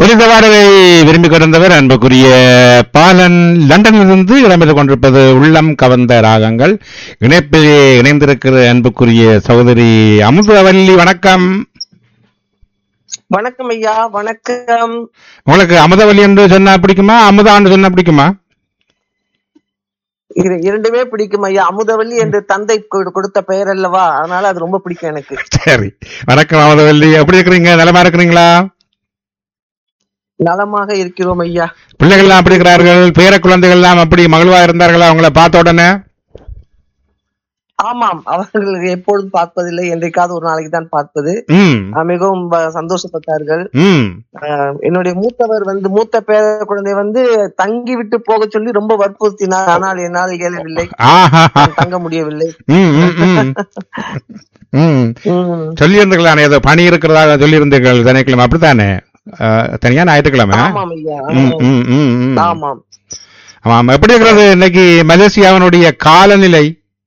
புனித வாடகை விரும்பி கொண்டவர் அன்புக்குரிய பாலன் லண்டனிலிருந்து இடம்பெற்றுக் கொண்டிருப்பது உள்ளம் கவர்ந்த ராகங்கள் இணைப்பிலே இணைந்திருக்கிற அன்புக்குரிய சகோதரி அமுதவல்லி வணக்கம் வணக்கம் ஐயா வணக்கம் உங்களுக்கு அமுதவல்லி என்று சொன்னா பிடிக்குமா அமுதான்னு சொன்னா பிடிக்குமா இது இரண்டுமே பிடிக்கும் ஐயா அமுதவல்லி என்று தந்தை கொடு- கொடுத்த பெயர் அல்லவா அதனால அது ரொம்ப பிடிக்கும் எனக்கு சரி வணக்கம் அமுதவல்லி எப்படி இருக்கிறீங்க நலமா இருக்கிறீங்களா நலமாக இருக்கிறோம் ஐயா பிள்ளைகள்லாம் எப்படி இருக்கிறார்கள் பேர குழந்தைகள் எல்லாம் அப்படி மகிழ்வா இருந்தார்களா அவங்கள பார்த்த உடனே ஆமாம் அவர்கள் எப்பொழுதும் பார்ப்பதில்லை என்றைக்காவது ஒரு நாளைக்கு தான் பார்ப்பது ம் அஹ் மிகவும் ப- சந்தோஷப்பட்டார்கள் ம் அஹ் என்னுடைய மூத்தவர் வந்து மூத்த பேர குழந்தை வந்து தங்கி விட்டு போக சொல்லி ரொம்ப வற்புறுத்தினார் ஆனால் என்னால் இயலவில்லை ஆஹா நான் தங்க முடியவில்லை ம் ம் ம் ம் உம் சொல்லியிருந்தீர்களானே ஏதோ பணி இருக்கிறதாக சொல்லியிருந்தீர்கள் சனிக்கிழமை அப்படித்தானே அஹ், தனியா ஞாயிற்றுக்கிழமை ஆமாம் ஐயா ம், ம், ம், ம். ஆமாம் ஆமாம் எப்படி இருக்கிறது இன்னைக்கு மலேசியாவினுடைய காலநிலை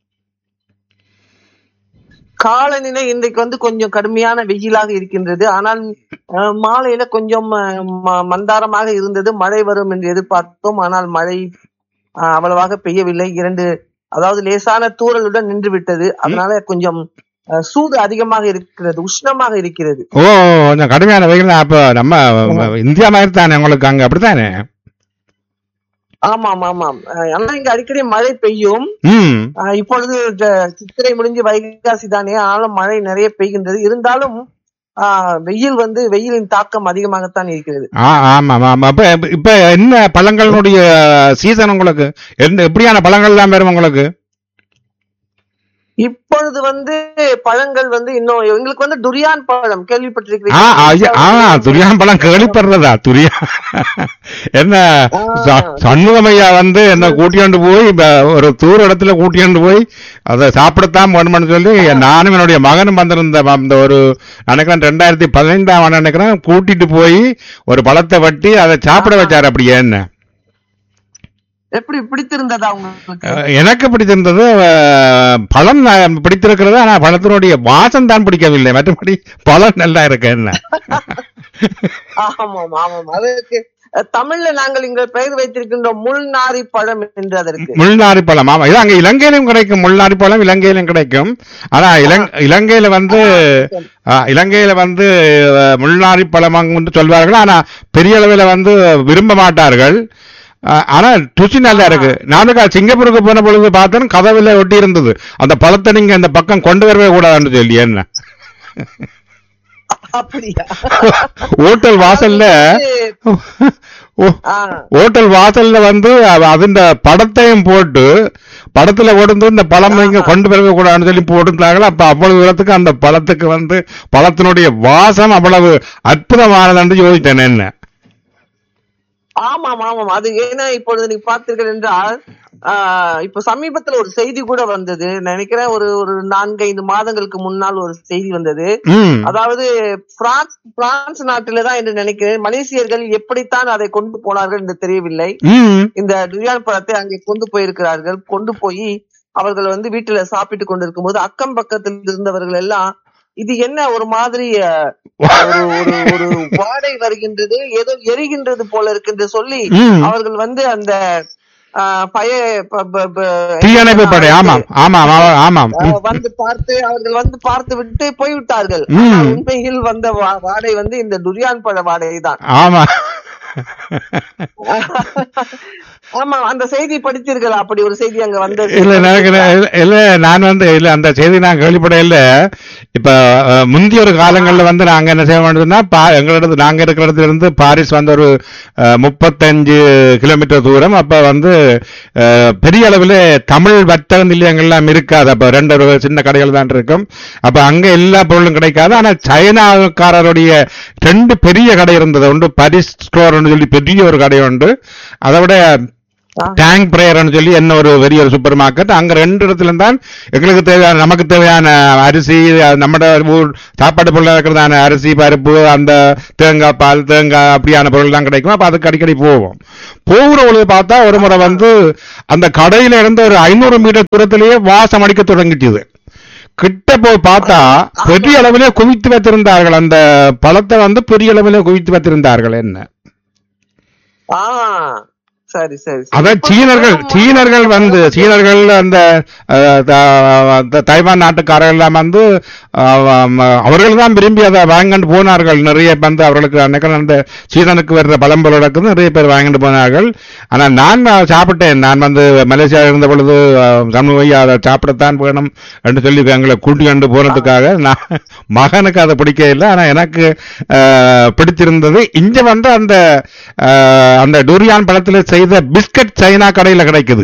காலநிலை இன்றைக்கு வந்து கொஞ்சம் கடுமையான வெயிலாக இருக்கின்றது ஆனால் அஹ், மாலையில கொஞ்சம் அஹ், ம- மந்தாரமாக இருந்தது மழை வரும் என்று எதிர்பார்த்தோம் ஆனால் மழை அஹ், அவ்வளவாக பெய்யவில்லை இரண்டு அதாவது லேசான தூறலுடன் நின்று விட்டது அதனால கொஞ்சம் அஹ், சூடு அதிகமாக இருக்கிறது உஷ்ணமாக இருக்கிறது ஓ கொஞ்சம் கடுமையான வெயில் தான். அப்ப நம்ம இந்தியா மாதிரி தானே உங்களுக்கு அங்க அப்படித்தானே ஆமாம் ஆமாம் அஹ், ஆனா இங்க அடிக்கடி மழை பெய்யும் ம் அஹ், இப்பொழுது ஜ- சித்திரை முடிஞ்சு வைகாசி தானே ஆனாலும் மழை நிறைய பெய்கின்றது இருந்தாலும் அஹ், வெயில் வந்து வெயிலின் தாக்கம் அதிகமாகத்தான் இருக்கிறது ஆ ஆமாம் ஆமாம் அப்ப இப்ப என்ன பழங்களுடைய சீசன் உங்களுக்கு என்ன எப்படியான பழங்கள் தான் வரும் உங்களுக்கு இப்பொழுது வந்து பழங்கள் வந்து இன்னும் எங்களுக்கு வந்து துரியான் பழம் ஆ கேள்விப்பட்டிருக்கிறீங்க ஐயா, ஆ துரியான் பழம் கேள்விப்படுறதா துரியா என்ன ச- சண்முகமையா வந்து என்ன கூட்டியாண்டு போய் ப- ஒரு தூர இடத்துல கூட்டியாண்டு போய் அதை சாப்பிடத்தான் வேணும்னு சொல்லி நானும் என்னுடைய மகனும் வந்திருந்த அந்த ஒரு நினைக்கிறேன் ரெண்டாயிரத்தி பதினைந்தாம் ஆண்டு நினைக்கிறேன் கூட்டிட்டு போய் ஒரு பழத்தை வெட்டி அதை சாப்பிட வச்சாரு அப்படியே என்ன எப்படி பிடித்திருந்ததா உங்களுக்கு அஹ், எனக்கு பிடித்திருந்தது அஹ், பழம் நான் பிடித்திருக்கிறது ஆனா பழத்தினுடைய வாசம் தான் பிடிக்கவில்லை மற்றபடி பழம் நல்லா இருக்கு என்ன ஆமாம் ஆமாம் அதற்கு அஹ், தமிழ்ல நாங்கள் இங்க பெயர் வைத்திருக்கின்றோம் முள்நாரி பழம் என்று அதற்கு முள்நாரி பழம் ஆமா இது அங்க இலங்கையிலும் கிடைக்கும் முள்நாரி பழம் இலங்கையிலும் கிடைக்கும் ஆனா இலங்- இலங்கையில வந்து ஆ, இலங்கையில வந்து அஹ், முள்நாரி பழம் என்று சொல்வார்கள் ஆனா பெரிய அளவில் வந்து விரும்ப மாட்டார்கள் ஆ, ஆனா ருசி நல்லா இருக்கு நானுக்கா சிங்கப்பூருக்கு போன பொழுது பார்த்தேன் கதவுல ஒட்டி இருந்தது அந்த பழத்தை நீங்க இந்த பக்கம் கொண்டு வரவே கூடாதுன்னு சொல்லி என்ன அப்படியா ஹோட்டல் வாசல்ல ஓ- ஆ, ஹோட்டல் வாசல்ல வந்து அவ- அதிண்ட படத்தையும் போட்டு படத்துல ஓடுந்து இந்த பழம் இங்க கொண்டு வரவே கூடாதுன்னு சொல்லி போட்டுருந்தாங்களா அப்ப அவ்வளவு தூரத்துக்கு அந்த பழத்துக்கு வந்து பழத்தினுடைய வாசம் அவ்வளவு அற்புதமானது யோசித்தேன் என்ன ஆமாம் ஆமாம் அது ஏன்னா இப்பொழுது நீங்க பார்த்தீர்கள் என்றால் ஆஹ் இப்ப சமீபத்துல ஒரு செய்தி கூட வந்தது நினைக்கிறேன் ஒரு ஒரு நான்கு ஐந்து மாதங்களுக்கு முன்னால் ஒரு செய்தி வந்தது ம் அதாவது பிரான்ஸ் பிரான்ஸ் நாட்டில தான் என்று நினைக்கிறேன் மலேசியர்கள் எப்படித்தான் அதை கொண்டு போனார்கள் என்று தெரியவில்லை ம் இந்த டுரியான் பழத்தை அங்கே கொண்டு போயிருக்கிறார்கள் கொண்டு போய் அவர்கள் வந்து வீட்டுல சாப்பிட்டு கொண்டிருக்கும் போது அக்கம் பக்கத்தில் இருந்தவர்கள் எல்லாம் இது என்ன ஒரு மாதிரி அஹ், ஒரு ஒரு ஒரு வாடை வருகின்றது ஏதோ எரிகின்றது போல இருக்குன்னு சொல்லி ம். அவர்கள் வந்து அந்த ஆஹ், பய ப- ப- ப- தீயணைப்பு படை ஆமாம் ஆமாம் ஆமாம், ஆமாம் ம். அஹ், வந்து பார்த்து அவர்கள் வந்து பார்த்து விட்டு போய்விட்டார்கள் ம். ஆனால் உண்மையில் வந்த வா- வாடை வந்து இந்த துரியான் பழ வாடை தான் ஆமா ஆமா அந்த செய்தி படித்தீர்களா அப்படி ஒரு செய்தி அங்க வந்தது இல்ல எனக்கு இல்ல- இல்ல நான் வந்து இல்ல அந்த செய்தி நான் கேள்விப்பட இல்ல இப்ப அஹ், முந்தைய ஒரு காலங்கள்ல வந்து நாங்க என்ன செய்ய வேண்டியதுன்னா பா- எங்களிடத்து நாங்க இருக்கிற இடத்துல இருந்து பாரிஸ் வந்து ஒரு அஹ், முப்பத்தஞ்சு கிலோமீட்டர் தூரம் அப்ப வந்து அஹ், பெரிய அளவில் தமிழ் வர்த்தக நிலையங்கள்லாம் இருக்காது அப்ப ரெண்டு ஒரு சின்ன கடைகள் தான் இருக்கும் அப்ப அங்க எல்லா பொருளும் கிடைக்காது ஆனா சைனாக்காரருடைய ரெண்டு பெரிய கடை இருந்தது ஒன்று பாரிஸ் ஸ்டோர்னு சொல்லி பெரிய ஒரு கடை உண்டு அதை விட ஆ. டேங்க் பிரேயர்னு சொல்லி என்ன ஒரு பெரிய ஒரு சூப்பர் மார்க்கெட் அங்க ரெண்டு இடத்துல தான் எங்களுக்கு தேவையான நமக்கு தேவையான அரிசி நம்ம ஊர் சாப்பாடு பொருள் இருக்கிறதான அரிசி பருப்பு அந்த தேங்காய் பால் தேங்காய் அப்படியான பொருள் தான் கிடைக்கும் அப்ப அதுக்கு அடிக்கடி போவோம் போகிற பொழுது பார்த்தா ஒரு முறை வந்து அந்த கடையில இருந்து ஒரு ஐநூறு மீட்டர் தூரத்திலேயே வாசம் அடிக்க தொடங்கிட்டுது கிட்ட போய் பார்த்தா பெரிய அளவிலே குவித்து வைத்திருந்தார்கள் அந்த பழத்தை வந்து பெரிய அளவிலே குவித்து வைத்திருந்தார்கள் என்ன ஆ சரி சரி சரி. அதான் சீனர்கள் சீனர்கள் வந்து சீனர்கள் அந்த அஹ், த- த- தைவான் நாட்டுக்காரர்கள் எல்லாம் வந்து அவர்கள் தான் விரும்பி அதை வாங்கிட்டு போனார்கள் நிறைய வந்து அவர்களுக்கு அன்னைக்கு அந்த சீசனுக்கு வர்ற பழம்பொருளுக்கு நிறைய பேர் வாங்கிட்டு போனார்கள் ஆனால் நான் சாப்பிட்டேன் நான் வந்து மலேசியா இருந்த பொழுது சமூக அதை சாப்பிடத்தான் வேணும் என்று சொல்லி எங்களை கூட்டி கொண்டு போனதுக்காக நான் மகனுக்கு அதை பிடிக்கவில்லை ஆனால் எனக்கு அஹ், பிடிச்சிருந்தது இங்க வந்து அந்த அஹ், அந்த டூரியான் பழத்தில் செய்த பிஸ்கட் சைனா கடையில் கிடைக்குது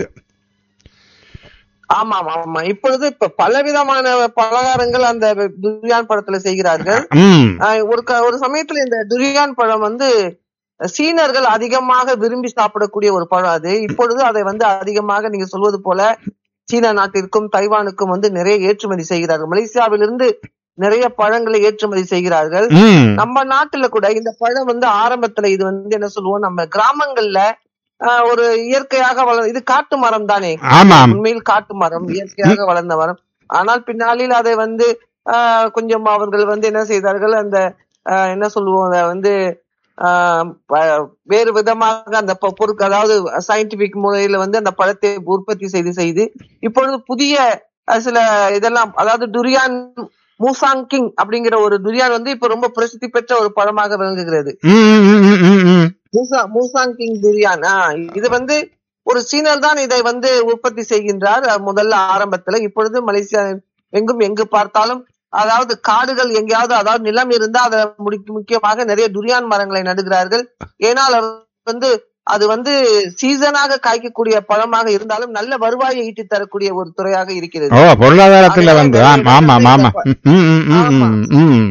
ஆமா ஆமா ஆமா இப்பொழுது இப்ப பலவிதமான பலகாரங்கள் அந்த துரியான் பழத்துல செய்கிறார்கள் ம் ஆஹ் ஒரு க- ஒரு சமயத்துல இந்த துரியான் பழம் வந்து சீனர்கள் அதிகமாக விரும்பி சாப்பிடக்கூடிய ஒரு பழம் அது இப்பொழுது அதை வந்து அதிகமாக நீங்க சொல்வது போல சீன நாட்டிற்கும் தைவானுக்கும் வந்து நிறைய ஏற்றுமதி செய்கிறார்கள் மலேசியாவிலிருந்து நிறைய பழங்களை ஏற்றுமதி செய்கிறார்கள் ம் நம்ம நாட்டுல கூட இந்த பழம் வந்து ஆரம்பத்துல இது வந்து என்ன சொல்லுவோம் நம்ம கிராமங்கள்ல ஆஹ் ஒரு இயற்கையாக வள இது காட்டு மரம் தானே ஆமாம் உண்மையில் காட்டு மரம் இயற்கையாக வளர்ந்த மரம் ஆனால் பின்னாளில் அதை வந்து ஆஹ் கொஞ்சம் அவர்கள் வந்து என்ன செய்தார்கள் அந்த ஆஹ் என்ன சொல்லுவோம் அதை வந்து ஆஹ் ப- வேறு விதமாக அந்த பொ- பொருட்கள் அதாவது சயின்டிபிக் முறையில வந்து அந்த பழத்தை உற்பத்தி செய்து செய்து இப்பொழுது புதிய அஹ், சில இதெல்லாம் அதாவது துரியான் மூசாங் கிங் அப்படிங்கிற ஒரு துரியான் வந்து இப்ப ரொம்ப பிரசித்தி பெற்ற ஒரு பழமாக விளங்குகிறது ம், ம், ம், ம், ம். மூசா மூசாங் கிங் துரியான் ஆ, இது வந்து ஒரு சீனர் தான் இதை வந்து உற்பத்தி செய்கின்றார் அஹ் முதல்ல ஆரம்பத்துல இப்பொழுது மலேசியா எங்கும் எங்கு பார்த்தாலும் அதாவது காடுகள் எங்கேயாவது அதாவது நிலம் இருந்தா அதை முடி- முக்கியமாக நிறைய துரியான் மரங்களை நடுகிறார்கள் ஏனால் அது வந்து அது வந்து சீசனாக காய்க்கக்கூடிய பழமாக இருந்தாலும் நல்ல வருவாயை ஈட்டி தரக்கூடிய ஒரு துறையாக இருக்கிறது ஓ பொருளாதாரத்துல அதனால வந்து நிறைய ஆமா ஆமா ஆமா இடங்கள்ல ம், ம், ம், ம், ம்.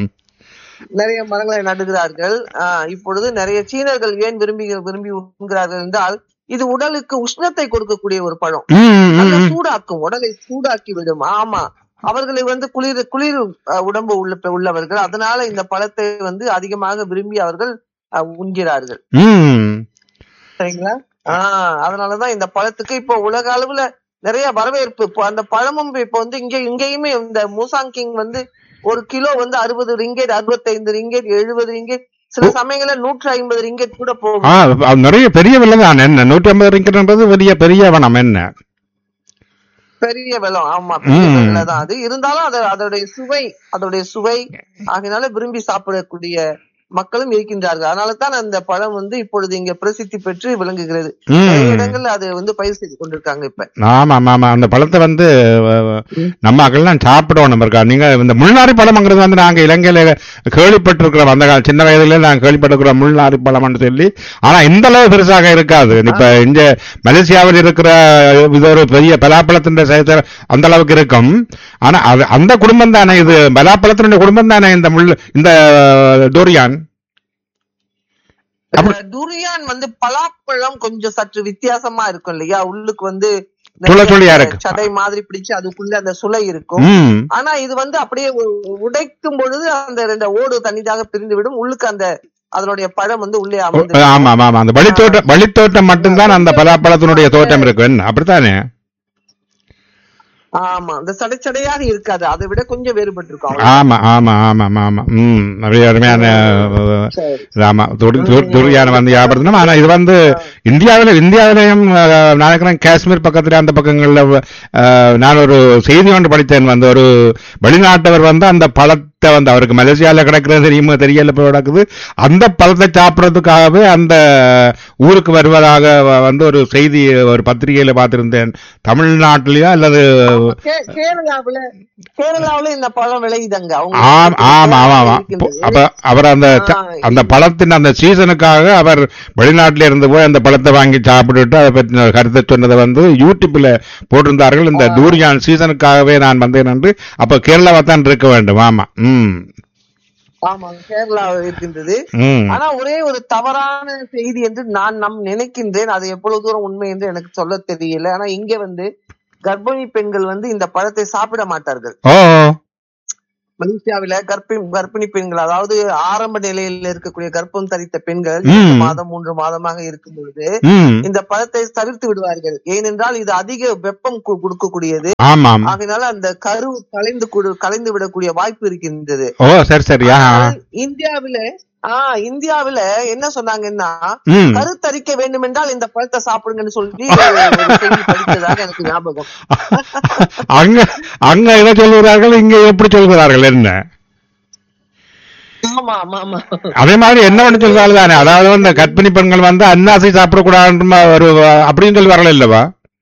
நிறைய மரங்களை நடுகிறார்கள் ஆஹ் இப்பொழுது நிறைய சீனர்கள் ஏன் விரும்பி விரும்பி உண்கிறார்கள் என்றால் இது உடலுக்கு உஷ்ணத்தை கொடுக்கக்கூடிய ஒரு பழம் ம், ம், நல்ல ம். சூடாக்கும் உடலை சூடாக்கி விடும் ஆமா அவர்களை வந்து குளிர் குளிர் அஹ், உடம்பு உள்ள உள்ளவர்கள் அதனால இந்த பழத்தை வந்து அதிகமாக விரும்பி அவர்கள் அஹ், உண்கிறார்கள் ம். சரிங்களா ஆஹ் அதனாலதான் இந்த பழத்துக்கு இப்போ உலக அளவுல நிறைய வரவேற்பு இப்போ அந்த பழமும் இப்போ வந்து இங்க இங்கேயுமே இந்த மூசாங் கிங் வந்து ஒரு கிலோ வந்து அறுபது ரிங்கெட் அறுபத்தைந்து ரிங்கெட் எழுபது ரிங்கெட் சில சமயங்கள்ல நூற்றி ஐம்பது ரிங்கெட் கூட போகும் ஆ அது நிறைய பெரிய விலை தான் என்ன நூற்றி ஐம்பது ரிங்கெட்ன்றது பெரிய பெரிய வனம் என்ன பெரிய வெள்ளம் ஆமா பெரிய ம். வெள்ளம் தான் அது இருந்தாலும் அது அதோடைய சுவை அதோடைய சுவை ஆகினால விரும்பி சாப்பிடக்கூடிய மக்களும் இருக்கின்றார்கள் அதனால தான் அந்த பழம் வந்து இப்பொழுது இங்க பிரசித்தி பெற்று விளங்குகிறது நிறைய ம் இடங்கள்ல அது வந்து பயிர் செய்து கொண்டிருக்காங்க இப்ப ஆமா ஆமா ஆமா அந்த பழத்தை வந்து அஹ், நம்ம மக்கள்லாம் சாப்பிடணும் இருக்கா நீங்க இந்த முள்நாரி பழம்ங்கிறது வந்து நாங்க இலங்கையில கேள்விப்பட்டிருக்கிறோம் அந்த கால சின்ன வயதுல நாங்க கேள்விப்பட்டிருக்கிறோம் முள்நாரி பழம்னு சொல்லி ஆனா இந்த அளவு பெருசாக இருக்காது இப்ப இந்த மலேசியாவில் இருக்கிற இது ஒரு பெரிய பலாப்பழத்தின் சைஸ் அந்த அளவுக்கு இருக்கும் ஆனா அது அந்த குடும்பம் தானே இது பலாப்பழத்தினுடைய குடும்பம் தானே இந்த முள் இந்த டோரியான் அப்படி- துரியான் வந்து பலாப்பழம் கொஞ்சம் சற்று வித்தியாசமா இருக்கும் இல்லையா உள்ளுக்கு வந்து சுள சுளியா இருக்கு. சடை மாதிரி பிடிச்சு அதுக்குள்ள அந்த சுளை இருக்கும் ம் ஆனா இது வந்து அப்படியே உ- உடைக்கும் பொழுது அந்த ரெண்டு ஓடு தனிதாக பிரிந்து விடும் உள்ளுக்கு அந்த அதனுடைய பழம் வந்து உள்ளே அமர்ந்து ஆமா ஆமா ஆமா அந்த வழித்தோட்டம் வழித்தோட்டம் மட்டும்தான் அந்த பலாப்பழத்தினுடைய தோட்டம் இருக்கும் என்ன அப்படித்தானே ஆமா அந்த சடை சடையாக இருக்காது அதை விட கொஞ்சம் வேறுபட்டு இருக்கும் அவ்வளவுதான். ஆமா ஆமா ஆமா ஆமா ஆமா ம் நிறைய அருமையான அஹ், சரி. ஆமா துரி- துரி- துரியான வந்து ஞாபகப்படுத்தணும் ஆனா இது வந்து இந்தியாவில இந்தியாவிலையும் அஹ், நான் நினைக்கிறேன் காஷ்மீர் பக்கத்துல அந்த பக்கங்கள்ல அஹ், நான் ஒரு செய்தி ஒன்று படித்தேன் வந்து ஒரு வெளிநாட்டவர் வந்து அந்த பழத்தை வந்து அவருக்கு மலேசியால கிடைக்கிறது தெரியுமோ தெரியல போய் கிடக்குது அந்த பழத்தை சாப்பிடறதுக்காகவே அந்த ஊருக்கு வருவதாக வ- வந்து ஒரு செய்தி ஒரு பத்திரிகையில பார்த்திருந்தேன் தமிழ்நாட்டிலயா அல்லது கே- கேரளாவுல கேரளாவுல இந்த பழம் விளையுதங்க அவங்க ஆம் ஆமா ஆமா ஆமா இருக்கின்றது. அப்ப அவர் அந்த ச- ஆ, அந்த பழத்தின் அந்த சீசனுக்காக அவர் வெளிநாட்டில இருந்து போய் அந்த பழத்தை வாங்கி சாப்பிட்டுட்டு அதை பற்றி கருத்தை சொன்னதை வந்து யூடியூப்ல போட்டிருந்தார்கள் இந்த டூரியான் சீசனுக்காகவே நான் வந்தேன் என்று அப்ப கேரளாவா தான் இருக்க வேண்டும் ஆமா ம் ஆமா கேரளா இருக்கின்றது ம் ஆனா ஒரே ஒரு தவறான செய்தி என்று நான் நம் நினைக்கின்றேன் அது எவ்வளவு தூரம் உண்மை என்று எனக்கு சொல்ல தெரியல ஆனா இங்க வந்து கர்ப்பிணி பெண்கள் வந்து இந்த பழத்தை சாப்பிட மாட்டார்கள் ஓ மலேசியாவில கர்ப்பிணி கர்ப்பிணி பெண்கள் அதாவது ஆரம்ப நிலையில் இருக்கக்கூடிய கர்ப்பம் தரித்த பெண்கள் ம். இரண்டு மாதம் மூன்று மாதமாக இருக்கும் பொழுது ம் இந்த பழத்தை தவிர்த்து விடுவார்கள் ஏனென்றால் இது அதிக வெப்பம் கு- கொடுக்கக்கூடியது ஆமாம் ஆகையினால அந்த கரு கலைந்து கொடு- கலைந்து விடக்கூடிய வாய்ப்பு இருக்கின்றது ஓ சரி சரி ஆ ஆனால் இந்தியாவில ஆஹ் இந்தியாவில என்ன சொன்னாங்கன்னா ம் கருத்தரிக்க வேண்டும் என்றால் இந்த பழத்தை சாப்பிடுங்கன்னு சொல்லி ஒரு செய்தி படித்ததாக எனக்கு ஞாபகம் அங்க அங்க எதை சொல்கிறார்கள் இங்க எப்படி சொல்கிறார்கள் என்ன ஆமா ஆமா ஆமா அதே மாதிரி என்ன பண்ணி சொல்றாங்க தானே அதாவது வந்து கர்ப்பிணி பெண்கள் வந்து அன்னாசி சாப்பிடக்கூடாதுன்ற ஒரு அப்படின்னு சொல்லுவார்கள் இல்லவா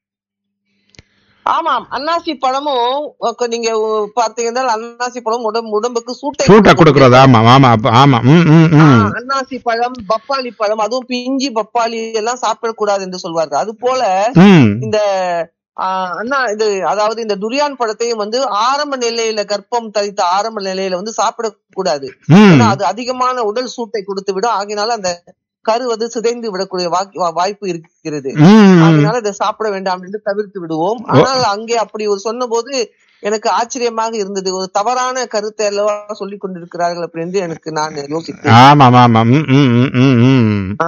ஆமாம் அன்னாசி பழமும் ஒக்க- நீங்க உ- பாத்தீங்கன்னா அன்னாசி பழம் உடம்பு உடம்புக்கு சூட்டை சூட்டை கொடுக்கும். கொடுக்கறது ஆமா ஆமா அப்ப- ஆமா ம் ம் ஆ, ம் அன்னாசி பழம் பப்பாளி பழம் அதுவும் பிஞ்சி பப்பாளி எல்லாம் சாப்பிடக்கூடாது என்று சொல்வார்கள் அது போல ம் இந்த ஆ, அண்ணா இது அதாவது இந்த துரியான் பழத்தையும் வந்து ஆரம்ப நிலையில கர்ப்பம் தரித்த ஆரம்ப நிலையில வந்து சாப்பிடக்கூடாது ம் ஏன்னா அது அதிகமான உடல் சூட்டை கொடுத்து விடும் ஆகினால அந்த கரு வந்து சிதைந்து விடக்கூடிய வாக்- வா- வாய்ப்பு இருக்கிறது ம் அதனால இதை சாப்பிட வேண்டாம் என்று தவிர்த்து விடுவோம் ஆனால் அங்கே அப்படி ஒரு சொன்னபோது எனக்கு ஆச்சரியமாக இருந்தது ஒரு தவறான கருத்தை அல்லவா சொல்லிக் கொண்டிருக்கிறார்கள் அப்படின்னு எனக்கு நான் யோசித்தேன் ஆமா ஆமா ம் ம் ம் ம் ம் ஆ.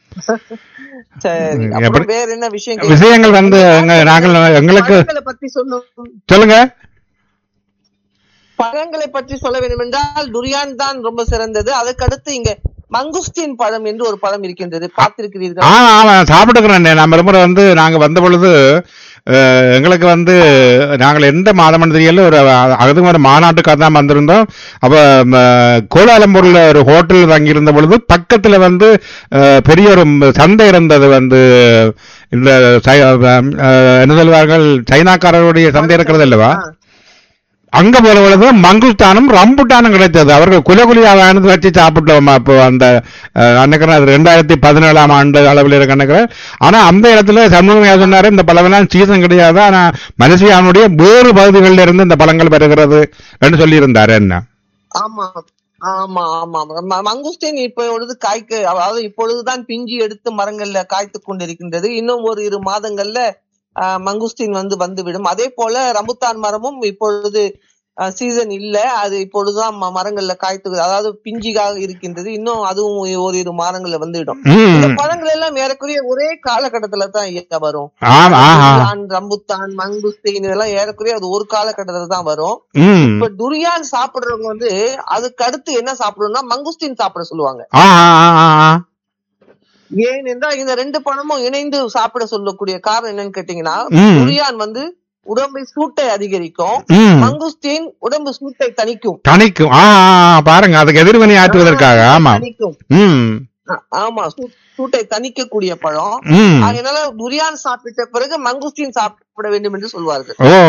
சரி எப்படி- அப்புறம் வேற என்ன விஷயங்கள் விஷயங்கள் வந்து எங்க- நாங்கள் எங்களுக்கு பழங்களை பத்தி சொல்லும் சொல்லுங்க பழங்களை பற்றி சொல்ல வேண்டும் என்றால் துரியான் தான் ரொம்ப சிறந்தது அதுக்கடுத்து இங்க மங்குஸ்டின் பழம் என்று ஒரு பழம் இருக்கின்றது ஆ பார்த்திருக்கிறீர்கள் ஆமா சாப்பிட்டுக்கிறேன் நம்ம ரொம்ப வந்து நாங்க வந்த பொழுது அஹ், எங்களுக்கு வந்து நாங்கள் எந்த மாதம் தெரியல ஒரு அதுக்கு ஒரு மாநாட்டுக்காக தான் வந்திருந்தோம் அப்ப ம, கோலாலம்பூர்ல ஒரு ஹோட்டல் தங்கியிருந்த பொழுது பக்கத்துல வந்து அஹ், பெரிய ஒரு சந்தை இருந்தது வந்து இந்த சை- அஹ், என்ன சொல்வார்கள் சைனாக்காரருடைய சந்தை இருக்கிறது அல்லவா ஆ. அங்க போல பொழுது மங்குஸ்தானும் ரம்புட்டானும் கிடைத்தது அவர்கள் குலகுலியா வாங்கி வச்சு சாப்பிட்டோம் அப்போ அந்த அஹ், நினைக்கிறேன் அது ரெண்டாயிரத்தி பதினேழாம் ஆண்டு அளவில் இருக்க நினைக்கிறேன் ஆனா அந்த இடத்துல சண்முகமையா சொன்னாரு இந்த பழமெல்லாம் சீசன் கிடையாது ஆனா மலேசியாவுடைய வேறு பகுதிகளில் இருந்து இந்த பழங்கள் பெறுகிறது என்று சொல்லியிருந்தாரு என்ன ஆமா ஆமா ஆமா ம- மங்குஸ்டின் இப்பொழுது காய்க்க அதாவது இப்பொழுதுதான் பிஞ்சி எடுத்து மரங்கள்ல காய்த்து கொண்டிருக்கின்றது இன்னும் ஒரு இரு மாதங்கள்ல ஆஹ், மங்குஸ்டின் வந்து வந்துவிடும் அதே போல ரம்புத்தான் மரமும் இப்பொழுது சீசன் இல்ல அது இப்பொழுதுதான் ம- மரங்கள்ல காய்த்து அதாவது பிஞ்சிகாக இருக்கின்றது இன்னும் அதுவும் ஒரு இரு மாதங்கள்ல வந்துவிடும் இந்த ம் பழங்கள் எல்லாம் ஏறக்குறைய ஒரே காலகட்டத்துல தான் இயக்க வரும் ஆமா ஆஹா துரியான், ரம்புத்தான் மங்குஸ்தீன் இதெல்லாம் ஏறக்குறைய அது ஒரு காலகட்டத்துல தான் வரும் ம் இப்ப துரியான் சாப்பிடுறவங்க வந்து அதுக்கு அடுத்து என்ன சாப்பிடணும்னா மங்குஸ்டின் சாப்பிட சொல்லுவாங்க ஆஹா ஆஹா ஏனென்றால் இந்த ரெண்டு பழமும் இணைந்து சாப்பிட சொல்லக்கூடிய காரணம் என்னன்னு கேட்டீங்கன்னா ம். துரியான் வந்து உடம்பை சூட்டை அதிகரிக்கும் ம் மங்குஸ்தீன் உடம்பு சூட்டை தணிக்கும் தணிக்கும் ஆ ஆ, ஆ, பாருங்க அதுக்கு எதிர்வினை ஆற்றுவதற்காக ஆமா தணிக்கும் ம் ஆ- ஆமா சூ- சூட்டை தணிக்கக்கூடிய பழம் ம் அதனால துரியான் சாப்பிட்ட பிறகு மங்குஸ்தீன் சாப்பிட வேண்டும் என்று சொல்வார்கள் ஓ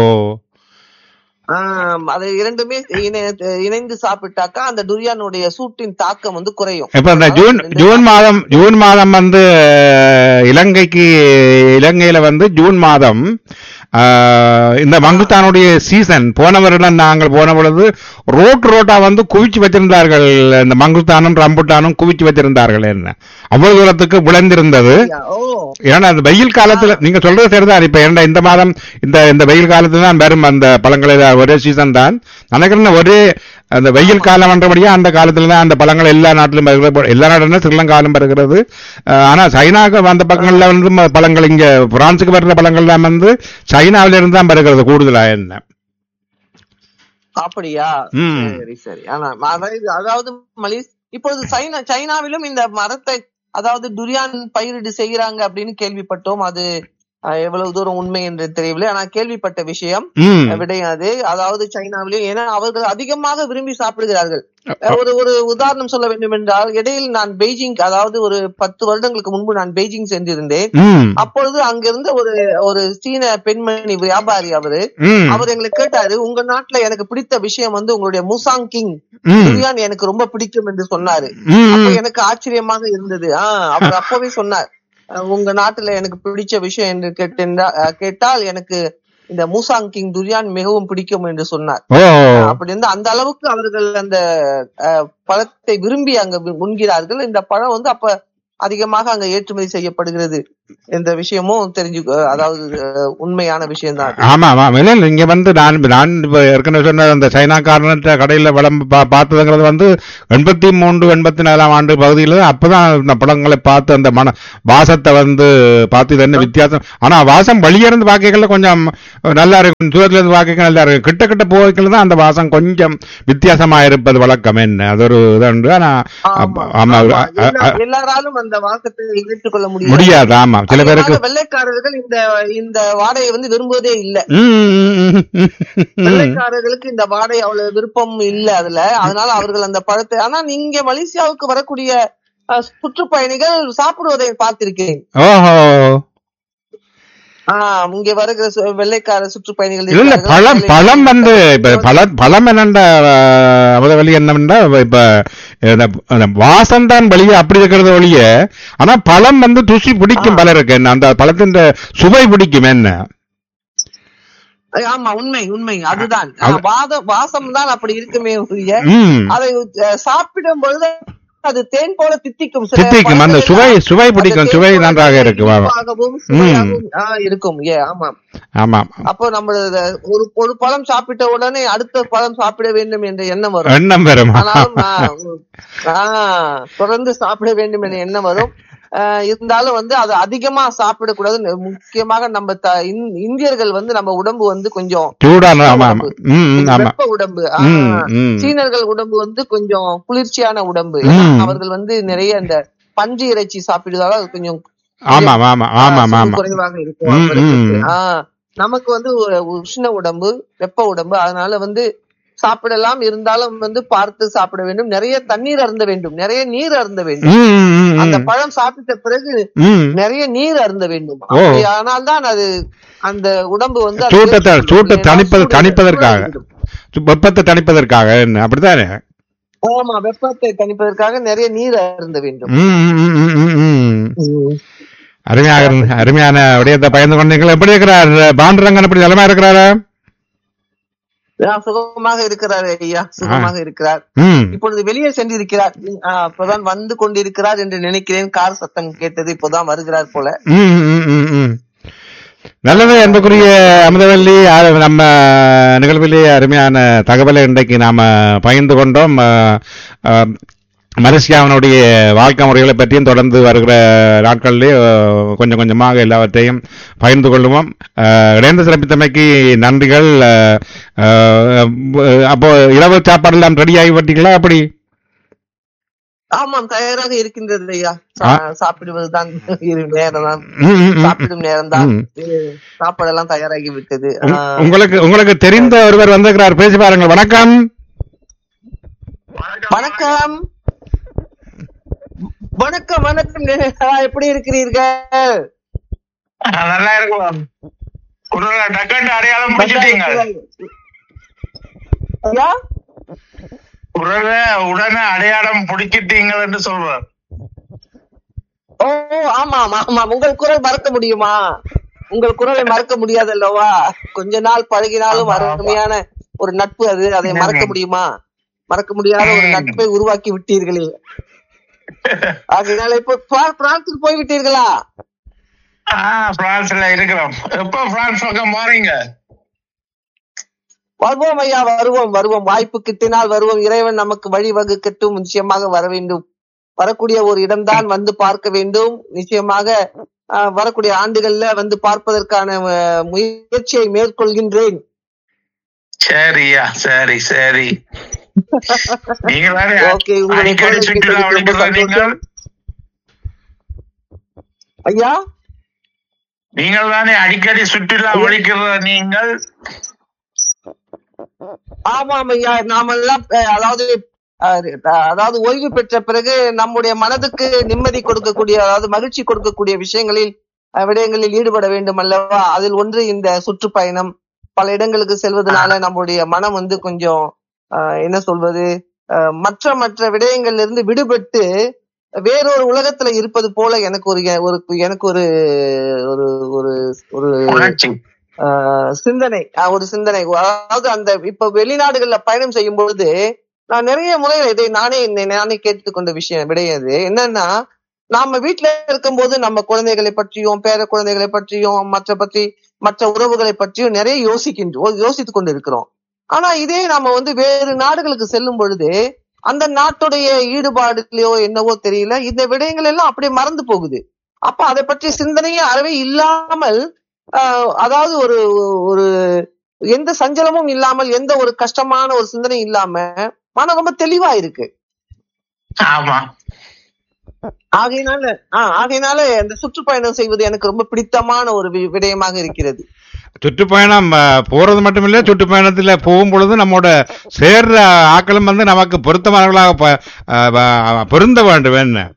ஆம், அது இரண்டுமே இணை- இணைந்து சாப்பிட்டாக்கா அந்த துரியானுடைய சூட்டின் தாக்கம் வந்து குறையும் இப்ப இந்த ஜூன் ஜூன் மாதம் ஜூன் மாதம் வந்து அஹ், இலங்கைக்கு இலங்கையில வந்து ஜூன் மாதம் அஹ், இந்த மங்குத்தானுடைய சீசன் போன வருடம் நாங்கள் போன பொழுது ரோட் ரோட்டா வந்து குவிச்சு வச்சிருந்தார்கள் இந்த மங்குத்தானும் ரம்புட்டானும் குவிச்சு வச்சிருந்தார்கள் என்ன அவ்வளவு தூரத்துக்கு விளைந்திருந்தது ஓ ஏன்னா அந்த வெயில் காலத்துல நீங்க சொல்றது சரிதான் இப்ப ஏன்டா இந்த மாதம் இந்த இந்த வெயில் காலத்துல தான் வரும் அந்த பழங்கள் எல்லாம் ஒரே சீசன் தான் நினைக்கிறேன் ஒரே அந்த வெயில் காலம் என்றபடியா அந்த காலத்துல தான் அந்த பழங்கள் எல்லா நாட்டிலும் வருகிறது போல- எல்லா நாட்டிலும் ஸ்ரீலங்காலும் வருகிறது அஹ், ஆனா சைனாக்கு அந்த பக்கங்கள்ல வந்து ம- பழங்கள் இங்க பிரான்சுக்கு வர்ற பழங்கள் தான் வந்து சைனாவில இருந்து தான் வருகிறது கூடுதலா என்ன அப்படியா ம். சரி சரி ஆனா அதாவது அதாவது மலிஸ் இப்பொழுது சைனா சைனாவிலும் இந்த மரத்தை அதாவது துரியான் பயிரிடு செய்கிறாங்க அப்படின்னு கேள்விப்பட்டோம் அது அஹ், எவ்வளவு தூரம் உண்மை என்று தெரியவில்லை ஆனா கேள்விப்பட்ட விஷயம் ம் விடயம் அது அதாவது சைனாவிலும் ஏன்னா அவர்கள் அதிகமாக விரும்பி சாப்பிடுகிறார்கள் அஹ், ஒரு ஒரு உதாரணம் சொல்ல வேண்டும் என்றால் இடையில் நான் பெய்ஜிங் அதாவது ஒரு பத்து வருடங்களுக்கு முன்பு நான் பெய்ஜிங் சென்றிருந்தேன் ம் அப்பொழுது அங்கிருந்த ஒரு ஒரு சீன பெண்மணி வியாபாரி அவரு ம் அவர் எங்களை கேட்டாரு உங்க நாட்டுல எனக்கு பிடித்த விஷயம் வந்து உங்களுடைய முசாங் கிங் ம் பிரியாணி எனக்கு ரொம்ப பிடிக்கும் என்று சொன்னாரு ம் அப்ப எனக்கு ஆச்சரியமாக இருந்தது ஆஹ் அவர் அப்பவே சொன்னார் அஹ் உங்க நாட்டுல எனக்கு பிடிச்ச விஷயம் என்று கேட்டா கேட்டால் எனக்கு இந்த மூசாங் கிங் துரியான் மிகவும் பிடிக்கும் என்று சொன்னார் ஓ அப்படி இருந்து அந்த அளவுக்கு அவர்கள் அந்த அஹ், பழத்தை விரும்பி அங்க வி- உண்கிறார்கள் இந்த பழம் வந்து அப்ப அதிகமாக அங்க ஏற்றுமதி செய்யப்படுகிறது இந்த விஷயமும் தெரிஞ்சு அதாவது அஹ், உண்மையான விஷயம் தான் ஆமா ஆமா இல்ல இல்ல, இங்க வந்து நான் நான் இப்ப ஏற்கனவே சொன்ன அந்த சைனாக்காரன்ட்ட கடையில விளம்பு பா- பார்த்ததுங்கிறது வந்து எண்பத்தி மூன்று எண்பத்தி நாலாம் ஆண்டு பகுதியில அப்பதான் இந்த படங்களை பார்த்து அந்த மன வாசத்தை வந்து பார்த்து இது என்ன வித்தியாசம் ஆனா வாசம் வெளியே இருந்து பார்க்கல கொஞ்சம் நல்லா இருக்கும் தூரத்துல இருந்து பார்க்க நல்லா இருக்கும் கிட்ட கிட்ட போய்க்கல தான் அந்த வாசம் கொஞ்சம் வித்தியாசமா இருப்பது வழக்கம் என்ன அது ஒரு இதுண்டு ஆனா அப்ப- ஆமா ஆமா. அ- அ- எல்லா- எல்லாராலும் அந்த வாக்கத்தை ஏற்றுக்கொள்ள முடியாது முடியாது ஆமா சில பேருக்கு அதனால வெள்ளைக்காரர்கள் இந்த இந்த வாடையை வந்து விரும்புவதே இல்ல ம், ம், ம், ம், ம். வெள்ளைக்காரர்களுக்கு இந்த வாடை அவ்வளவு விருப்பம் இல்ல அதுல அதனால அவர்கள் அந்த பழத்தை ஆனா நீங்க மலேசியாவுக்கு வரக்கூடிய அஹ், சுற்றுப்பயணிகள் சாப்பிடுவதை பார்த்திருக்கேன் ஓஹோ ஆஹ் இங்க வருகிற சு- வெள்ளைக்கார சுற்றுப்பயணிகள் இல்ல இல்ல இருக்கிறார்கள். பழம் வேலை- பழம் வந்து இப்ப பழ பழம் என்னண்டா அமுதவழி என்னன்னா இப்ப இந்த- அந்த வாசம் தான் வெளியே அப்படி இருக்கிறது ஒழிய ஆனா பழம் வந்து ருசி பிடிக்கும் பலருக்கு என்ன அந்த பழத்தின் சுவை பிடிக்கும் என்ன ஆமா உண்மை உண்மை அதுதான் அது- வாத வாசம் தான் அப்படி இருக்குமே ஒழிய ம் அதை அஹ், சாப்பிடும் பொழுது அது தேன் போல தித்திக்கும் சில தித்திக்கும் அந்த பழங்கள் சுவை எல்லாம் சுவை பிடிக்கும் அந்த சுவை தேன் போல நன்றாக இருக்கு வா, வா. இனிப்பாகவும், சுவையாகவும், ஆஹ், இருக்கும் ஏ ஆமா ஆமா அப்போ நம்ம இத ஒரு ஒரு பழம் சாப்பிட்ட உடனே அடுத்த பழம் சாப்பிட வேண்டும் என்ற எண்ணம் வரும் எண்ணம் பெறும் ஆனாலும் ஆஹ், ஆஹ், தொடர்ந்து சாப்பிட வேண்டும் என்ற எண்ணம் வரும் ஆஹ், இருந்தாலும் வந்து அது அதிகமா சாப்பிடக்கூடாது முக்கியமாக நம்ம த- இந்- இந்தியர்கள் வந்து நம்ம உடம்பு வந்து கொஞ்சம் சூடான ஆமா ஆமா ம் ம், ஆமா வெப்ப உடம்பு ம் ஆஹ், ம் சீனர்கள் உடம்பு வந்து கொஞ்சம் குளிர்ச்சியான உடம்பு ம். ஏன்னா அவர்கள் வந்து நிறைய இந்த பன்றி இறைச்சி சாப்பிடுவதால அது கொஞ்சம் ஆமா ஆமா ஆமா ஆமா ஆஹ், சூடு ஆமா குறைவாக இருக்கும் ம், அவர்களுக்கு. ம். ஆஹ், நமக்கு வந்து ஒரு உஷ்ண உடம்பு வெப்ப உடம்பு அதனால வந்து சாப்பிடலாம் இருந்தாலும் வந்து பார்த்து சாப்பிட வேண்டும் நிறைய தண்ணீர் அருந்த வேண்டும் நிறைய நீர் அருந்த வேண்டும் ம், ம், ம், அந்த ம். பழம் சாப்பிட்ட பிறகு ம் நிறைய நீர் அருந்த வேண்டும் ஓ. ஆனால் தான் அது அந்த உடம்பு வந்து அது சூட்டை த- ஏற்றுக்கொள்ளும். சூட்டை இல்லைன்னா தணிப்பது சூடு- தணிப்பதற்காக சூடாகிவிடும். வெப்பத்தை தணிப்பதற்காக என்ன அப்படித்தானே ஆமா வெப்பத்தை தணிப்பதற்காக நிறைய நீர் அருந்த வேண்டும் ம், ம், ம், ம், ம், ம். அருமையாக இருந்த- அருமையான விடயத்தை பயந்து கொண்டீர்கள் எப்படி இருக்கிறார் பாண்டுரங்கன் எப்படி நிலமா இருக்கிறாரா ஆ, சுகமாக இருக்கிறார் ஐயா சுகமாக இருக்கிறார் ம் இப்பொழுது வெளியே சென்றிருக்கிறார் ஆ, அப்பதான் வந்து கொண்டிருக்கிறார் என்று நினைக்கிறேன் கார் சத்தம் கேட்டது இப்போதான் வருகிறார் போல ம், ம், ம், ம். நல்லது அன்புக்குரிய அமுதவல்லி ஆ- நம்ம நிகழ்விலே அருமையான தகவலை இன்றைக்கு நாம பகிர்ந்து கொண்டோம் ஆ, ஆ, மலேசியாவினுடைய வாழ்க்கை முறைகளை பற்றியும் தொடர்ந்து வருகிற நாட்களிலே ஆ, கொஞ்சம் கொஞ்சமாக எல்லாவற்றையும் பகிர்ந்து கொள்ளுவோம் ஆ, இணைந்து சிறப்பித்தமைக்கு நன்றிகள் ஆ, ஆ, அப்போ இரவு சாப்பாடு எல்லாம் ரெடி ஆகிவிட்டீங்களா அப்படி ஆமாம் தயாராக இருக்கின்றது ஐயா ஆ. சா- சாப்பிடுவதுதான் இரு நேரம் தான் ம், ம், ம். சாப்பிடும் நேரம் தான் ம். சாப்பாடெல்லாம் தயாராகி விட்டது ஆ, உங்- உங்களுக்கு உங்களுக்கு தெரிந்த ஒருவர் வந்திருக்கிறார் பேசி பாருங்கள் வணக்கம் வணக்கம் வணக்கம் வணக்கம் நேரா, எப்படி இருக்கிறீர்கள் ஆ, நல்லா இருக்கும் குரல டக்கண்டு அடையாளம் பிடிச்சிட்டீங்க ஐயா குரல உடனே அடையாளம் பிடிச்சிட்டீங்கன்னு சொல்றேன் ஓ ஆமாம் ஆமாம் உங்கள் குரல் மறக்க முடியுமா உங்கள் குரலை மறக்க முடியாது அல்லவா கொஞ்ச நாள் பழகினாலும் ஆமா, ஆமா. அருமையான ஒரு நட்பு அது அதை மறக்க முடியுமா மறக்க முடியாத ஒரு ம். நட்பை உருவாக்கி விட்டீர்களே ஆகையினால இப்போ பிரான்- பிரான்சுக்கு போய் விட்டீர்களா ஆ பிரான்ஸ்ல இருக்கிறோம் எப்ப பிரான்ஸ் பக்கம் போறீங்க வருவோம் ஐயா வருவோம் வருவோம் வாய்ப்பு கிட்டினால் வருவோம் இறைவன் நமக்கு வழி வகுக்கட்டும் நிச்சயமாக வர வேண்டும் வரக்கூடிய ஒரு இடம்தான் வந்து பார்க்க வேண்டும் நிச்சயமாக ஆஹ், வரக்கூடிய ஆண்டுகள்ல வந்து பார்ப்பதற்கான ஆஹ், முயற்சியை மேற்கொள்கின்றேன் சரியா சரி சரி நீங்க தானே ஓகே உங்களுடைய அடிக்கடி குரலை சுற்றுலா கேட்டதுக்கு ரொம்ப வலிக்கிற நீங்கள் சந்தோஷம். ஐயா நீங்கள் தானே அடிக்கடி சுற்றுலா ஒழிக்கிற நீங்கள் ஆமாம் ஐயா நாமெல்லாம் அஹ், அதாவது அஹ், அதாவது ஓய்வு பெற்ற பிறகு நம்முடைய மனதுக்கு நிம்மதி கொடுக்கக்கூடிய அதாவது மகிழ்ச்சி கொடுக்கக்கூடிய விஷயங்களில் அஹ், விடயங்களில் ஈடுபட வேண்டும் அல்லவா அதில் ஒன்று இந்த சுற்றுப்பயணம் பல இடங்களுக்கு செல்வதனால நம்முடைய மனம் வந்து கொஞ்சம் அஹ், என்ன சொல்வது அஹ், மற்ற மற்ற விடயங்கள்ல இருந்து விடுபட்டு வேறொரு உலகத்துல இருப்பது போல எனக்கு ஒரு ஒரு எனக்கு ஒரு ஒரு ஒரு ஒரு உணர்ச்சி ஆஹ் சிந்தனை ஆஹ் ஒரு சிந்தனை அதாவது அந்த இப்ப வெளிநாடுகள்ல பயணம் செய்யும் பொழுது நான் நிறைய முறை இதை நானே என்னை நானே கேட்டுக்கொண்ட விஷயம் விடையது என்னன்னா நாம வீட்டுல இருக்கும்போது நம்ம குழந்தைகளை பற்றியும் பேர குழந்தைகளை பற்றியும் மற்ற பற்றி மற்ற உறவுகளை பற்றியும் நிறைய யோசிக்கின்றோம் யோசித்துக் கொண்டு இருக்கிறோம் ஆனா இதே நாம வந்து வேறு நாடுகளுக்கு செல்லும் பொழுது அந்த நாட்டுடைய ஈடுபாடுலையோ என்னவோ தெரியல இந்த விடயங்கள் எல்லாம் அப்படியே மறந்து போகுது அப்ப அதை பற்றி சிந்தனையே அறவே இல்லாமல் ஆஹ், அதாவது ஒரு ஒரு எந்த சஞ்சலமும் இல்லாமல் எந்த ஒரு கஷ்டமான ஒரு சிந்தனை இல்லாம மனம் ரொம்ப தெளிவா இருக்கு ஆமா ஆகையினால ஆஹ் ஆகையினால இந்த சுற்றுப்பயணம் செய்வது எனக்கு ரொம்ப பிடித்தமான ஒரு வி- விடயமாக இருக்கிறது சுற்றுப்பயணம் அஹ், போறது மட்டுமில்ல சுற்றுப்பயணத்துல போகும் பொழுது நம்மோட சேர்ற ஆக்களும் வந்து நமக்கு பொருத்தமானவர்களாக ப- அஹ், அஹ், பொருந்த வேண்டும் என்ன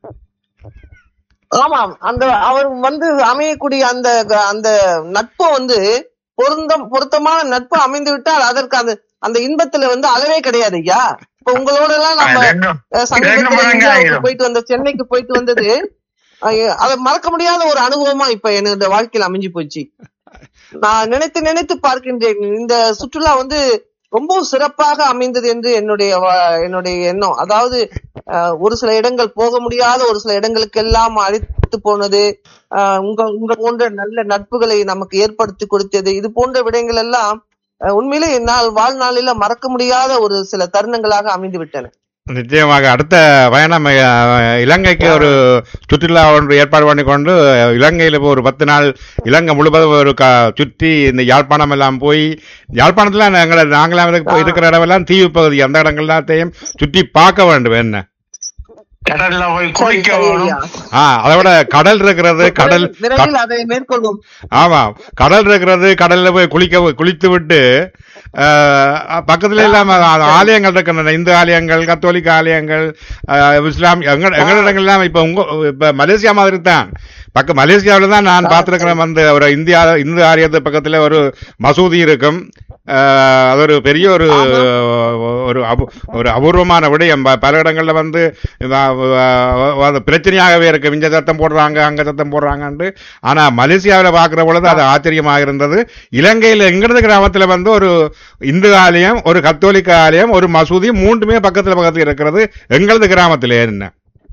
ஆமாம் அந்த அவர் வந்து அமையக்கூடிய அந்த அந்த நட்பு வந்து பொருந்தம் பொருத்தமான நட்பு அமைந்து விட்டால் அதற்கு அந்த அந்த இன்பத்துல வந்து அளவே கிடையாது ஐயா இப்ப உங்களோட எல்லாம் நம்ம ரெண்டும் அஹ், ரெண்டு சமீபத்துல மடங்கு இந்தியாவுக்கு ஆயிரும். போயிட்டு வந்த சென்னைக்கு போயிட்டு வந்தது அஹ், அதை மறக்க முடியாத ஒரு அனுபவமா இப்ப என்னோட வாழ்க்கையில அமைஞ்சு போச்சு நான் நினைத்து நினைத்து பார்க்கின்றேன் இந்த சுற்றுலா வந்து ரொம்ப சிறப்பாக அமைந்தது என்று என்னுடைய வ- என்னுடைய எண்ணம் அதாவது அஹ், ஒரு சில இடங்கள் போக முடியாத ஒரு சில இடங்களுக்கெல்லாம் அழைத்து போனது அஹ், உங்க உங்க போன்ற நல்ல நட்புகளை நமக்கு ஏற்படுத்தி கொடுத்தது இது போன்ற விடயங்கள் எல்லாம் அஹ், உண்மையிலே என்னால் வாழ்நாளில மறக்க முடியாத ஒரு சில தருணங்களாக அமைந்து விட்டன நிச்சயமாக அடுத்த பயணம் அஹ், இலங்கைக்கு ஒரு சுற்றுலா ஒன்று ஏற்பாடு பண்ணி கொண்டு அஹ், இலங்கையில் இப்போ ஒரு பத்து நாள் இலங்கை முழுவதும் ஒரு க சுற்றி இந்த யாழ்ப்பாணம் எல்லாம் போய் யாழ்ப்பாணத்துல நாங்கள் நாங்களாம் இருக்க- இருக்கிற இடமெல்லாம் தீவு பகுதி அந்த இடங்கள்லாத்தையும் சுற்றி பார்க்க வேண்டும் என்ன கடல்ல போய் சரி, குளிக்க சரி வேணும் ஐயா. ஆ அதை விட கடல் இருக்கிறது கடல் விரைவில் அதை மேற்கொள்வோம் ஆமா கடல் இருக்கிறது கடல்ல போய் குளிக்க குளித்து விட்டு அஹ், பக்கத்துல எல்லாம் ஆலயங்கள் இருக்கின்றன இந்து ஆலயங்கள் கத்தோலிக்க ஆலயங்கள் அஹ், இஸ்லாம் எங்க எங்க இடங்கள்லாம் இப்ப உங்க இப்ப மலேசியா மாதிரி தான் பக்க மலேசியாவில் தான் நான் பார்த்திருக்கிறேன் வந்து ஒரு இந்தியா இந்து ஆலயத்து பக்கத்துல ஒரு மசூதி இருக்கும் அஹ், அது ஒரு பெரிய ஒரு ஒரு அபு- ஒரு அபூர்வமான விடயம் ப- பல இடங்கள்ல வந்து வ- வ- அது பிரச்சனையாகவே இருக்கு இங்க சத்தம் போடுறாங்க அங்க சத்தம் போடுறாங்கன்ட்டு ஆனா மலேசியாவில் பார்க்கிற பொழுது அது ஆச்சரியமாக இருந்தது இலங்கையில் எங்கிறது கிராமத்துல வந்து ஒரு இந்து ஆலயம் ஒரு கத்தோலிக்க ஆலயம் ஒரு மசூதி மூன்றுமே பக்கத்துல பக்கத்துல இருக்கிறது எங்களது கிராமத்திலே என்ன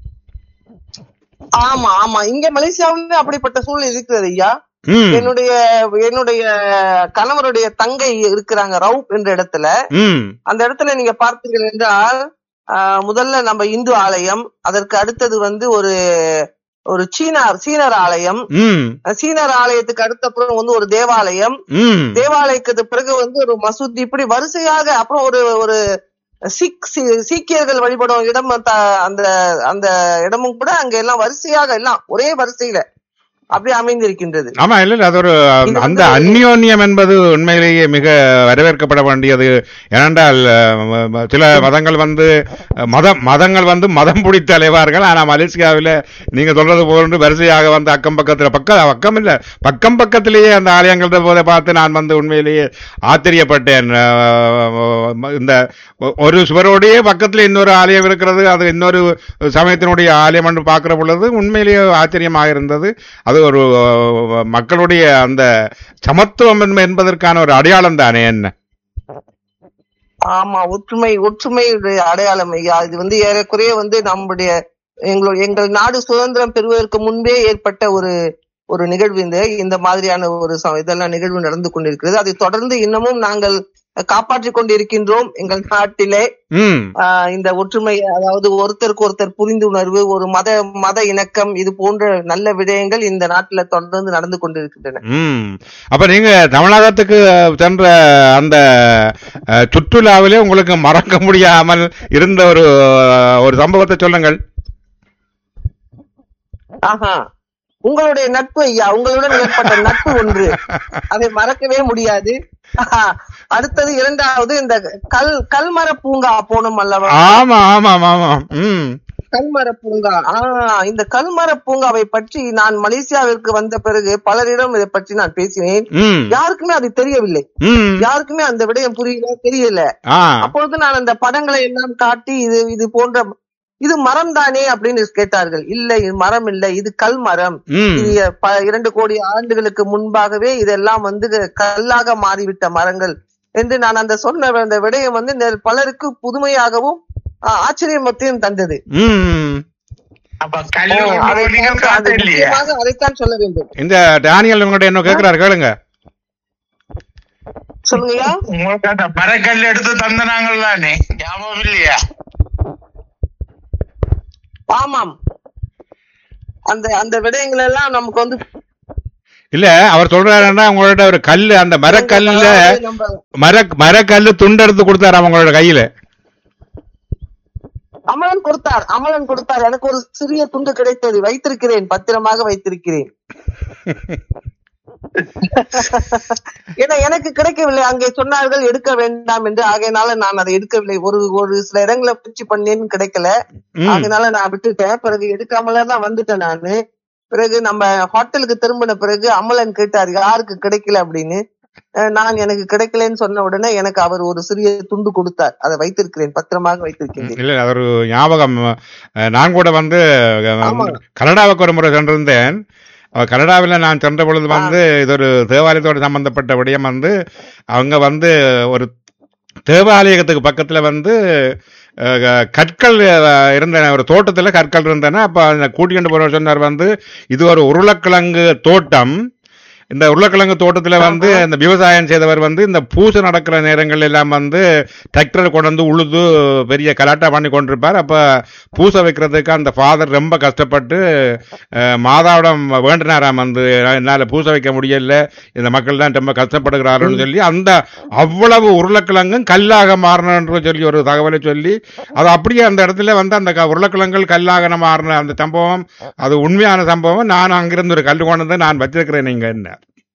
ஆமா ஆமா இங்க மலேசியாவில அப்படிப்பட்ட சூழ்நிலை இருக்கிறது ஐயா ம் என்னுடைய என்னுடைய கணவருடைய தங்கை இருக்கிறாங்க ரவுப் என்ற இடத்துல ம் அந்த இடத்துல நீங்க பார்த்தீர்கள் என்றால் ஆஹ், முதல்ல நம்ம இந்து ஆலயம் அதற்கு அடுத்தது வந்து ஒரு ஒரு சீனார் சீனர் ஆலயம் ம் சீனர் ஆலயத்துக்கு அடுத்தப்புறம் வந்து ஒரு தேவாலயம் ம் தேவாலயத்துக்கு பிறகு வந்து ஒரு மசூதி இப்படி வரிசையாக அப்புறம் ஒரு ஒரு சிக் சி- சீக்கியர்கள் வழிபடும் இடம் த- அந்த அந்த இடமும் கூட அங்க எல்லாம் வரிசையாக எல்லாம் ஒரே வரிசையில அப்படியே அமைந்திருக்கின்றது ஆமா இல்ல இல்ல அது ஒரு இது அந்த வந்து- அந்யோன்யம் என்பது உண்மையிலேயே மிக வரவேற்கப்பட வேண்டியது ஏனென்றால் அஹ், ம- ம- சில மதங்கள் வந்து அஹ், மதம் மதங்கள் வந்து மதம் பிடித்த அலைவார்கள் ஆனா மலேசியாவில் நீங்க சொல்றது போன்று வரிசையாக வந்து அக்கம் பக்கத்துல பக்க பக்கம் இல்ல பக்கம் பக்கத்திலேயே அந்த ஆலயங்கள் போதை பார்த்து நான் வந்து உண்மையிலேயே ஆச்சரியப்பட்டேன் அஹ், இந்த ஒ- ஒரு சுவரோடையே பக்கத்துல இன்னொரு ஆலயம் இருக்கிறது அது இன்னொரு சமயத்தினுடைய ஆலயம் என்று பார்க்கிற பொழுது உண்மையிலேயே ஆச்சரியமாக இருந்தது அது ஒரு அஹ், மக்களுடைய அந்த சமத்துவம் என்ப- என்பதற்கான ஒரு அடையாளம் தானே என்ன ஆமா ஒற்றுமை ஒற்றுமையுடைய அடையாளம் ஐயா இது வந்து ஏறக்குறைய வந்து நம்முடைய எங்களுடைய எங்கள் நாடு சுதந்திரம் பெறுவதற்கு முன்பே ஏற்பட்ட ஒரு ஒரு நிகழ்வு இந்த இந்த மாதிரியான ஒரு ச- இதெல்லாம் நிகழ்வு நடந்து கொண்டிருக்கிறது அதை தொடர்ந்து இன்னமும் நாங்கள் காப்பாற்றிக் கொண்டிருக்கின்றோம் எங்கள் நாட்டிலே ம் ஆஹ் இந்த ஒற்றுமை அதாவது ஒருத்தருக்கு ஒருத்தர் புரிந்துணர்வு ஒரு மத மத இணக்கம் இது போன்ற நல்ல விடயங்கள் இந்த நாட்டுல தொடர்ந்து நடந்து கொண்டிருக்கின்றன ம் அப்ப நீங்க தமிழகத்துக்கு சென்ற அந்த அஹ், சுற்றுலாவிலே உங்களுக்கு மறக்க முடியாமல் இருந்த ஒரு ஒரு சம்பவத்தை சொல்லுங்கள் ஆஹா உங்களுடைய நட்பு ஐயா உங்களுடன் ஏற்பட்ட நட்பு ஒன்று அதை மறக்கவே முடியாது ஆஹா. அடுத்தது இரண்டாவது இந்த கல் கல்மர பூங்கா போனோம் அல்லவா ஆமா ஆமா ஆமா ம் கல்மர பூங்கா ஆஹ் இந்த கல்மர பூங்காவை பற்றி நான் மலேசியாவிற்கு வந்த பிறகு பலரிடம் இதை பற்றி நான் பேசினேன் ம் யாருக்குமே அது தெரியவில்லை ம் யாருக்குமே அந்த விடயம் புரியல தெரியல ஆ அப்பொழுது நான் அந்த படங்களை எல்லாம் காட்டி இது இது போன்ற இது மரம் தானே அப்படின்னு கேட்டார்கள் இல்லை இது மரம் இல்லை இது கல் மரம் ம் இது ப- இரண்டு கோடி ஆண்டுகளுக்கு முன்பாகவே இதெல்லாம் வந்து கல்லாக மாறிவிட்ட மரங்கள் என்று நான் அந்த சொன்ன அந்த விடயம் வந்து நெ- பலருக்கு புதுமையாகவும் ஆ, ஆச்சரியத்தையும் தந்தது ம் அப்ப ஓ, கல்லு அதை கொண்டு நீங்க பார்த்து அது காட்ட இல்லையா முக்கியமாக அதைத்தான் சொல்ல வேண்டும் இந்த டேனியல் உங்கள்கிட்ட என்ன கேட்கிறாரு கேளுங்க சொல்லுங்கய்யா உங்களுக்கு அந்த மரக்கல் எடுத்து தந்தனாங்கள் தானே ஞாபகம் இல்லையா ஆமாம் அந்த அந்த விடயங்கள் எல்லாம் நமக்கு வந்து இல்ல அவர் சொல்றாருன்னா உங்களோட ஒரு கல்லு அந்த மரக்கல்ல அதாவது நம்ம மர மரக்கல்லு துண்டெடுத்து கொடுத்தாரு அவங்களோட கையில அமலன் கொடுத்தார் அமலன் கொடுத்தார் எனக்கு ஒரு சிறிய துண்டு கிடைத்தது வைத்திருக்கிறேன் பத்திரமாக வைத்திருக்கிறேன் ஏன்னா எனக்கு கிடைக்கவில்லை அங்கே சொன்னார்கள் எடுக்க வேண்டாம் என்று ஆகையினால நான் அதை எடுக்கவில்லை ஒரு ஒரு சில இடங்களை பூச்சி பண்ணேன்னு கிடைக்கல ம். அதனால நான் விட்டுட்டேன் பிறகு எடுக்காமல தான் வந்துட்டேன் நானு பிறகு நம்ம ஹோட்டலுக்கு திரும்பின பிறகு அமலன் கேட்டார் யாருக்கு கிடைக்கல அப்படின்னு அஹ் நான் எனக்கு கிடைக்கலன்னு சொன்ன உடனே எனக்கு அவர் ஒரு சிறிய துண்டு கொடுத்தார் அதை வைத்திருக்கிறேன் பத்திரமாக வைத்திருக்கிறேன் இல்ல அது ஒரு ஞாபகம் அஹ், நான் கூட வந்து அஹ், ஆமா. கனடாவுக்கு ஒரு முறை சென்றிருந்தேன் அஹ், கனடாவில் நான் சென்ற பொழுது வந்து இது ஒரு தேவாலயத்தோடு சம்பந்தப்பட்ட விடயம் வந்து அவங்க வந்து ஒரு தேவாலயத்துக்கு பக்கத்துல வந்து அஹ், கற்கள் அஹ், இருந்தன ஒரு தோட்டத்துல கற்கள் இருந்தன அப்ப அந்த கூட்டிட்டு போற சொன்னார் வந்து இது ஒரு உருளைக்கிழங்கு தோட்டம் இந்த உருளைக்கிழங்கு தோட்டத்துல வந்து இந்த விவசாயம் செய்தவர் வந்து இந்த பூசை நடக்கிற நேரங்கள் எல்லாம் வந்து டிராக்டர் கொண்டு வந்து உழுது பெரிய கலாட்டா பண்ணி கொண்டிருப்பார் அப்ப பூசை வைக்கிறதுக்கு அந்த ஃபாதர் ரொம்ப கஷ்டப்பட்டு அஹ், மாதாவிடம் வேண்டினாராம் வந்து என்னால பூசை வைக்க முடியல இந்த மக்கள் தான் ரொம்ப கஷ்டப்படுகிறார்கள் சொல்லி அந்த அவ்வளவு உருளைக்கிழங்கும் கல்லாக மாறணுன்ற சொல்லி ஒரு தகவலை சொல்லி அது அப்படியே அந்த இடத்துல வந்து அந்த க- உருளைக்கிழங்குகள் கல்லாக மாறின அந்த சம்பவம் அது உண்மையான சம்பவம் நான் அங்கிருந்து ஒரு கல் கொண்டு வந்து நான் வச்சிருக்கிறேன் நீங்க என்ன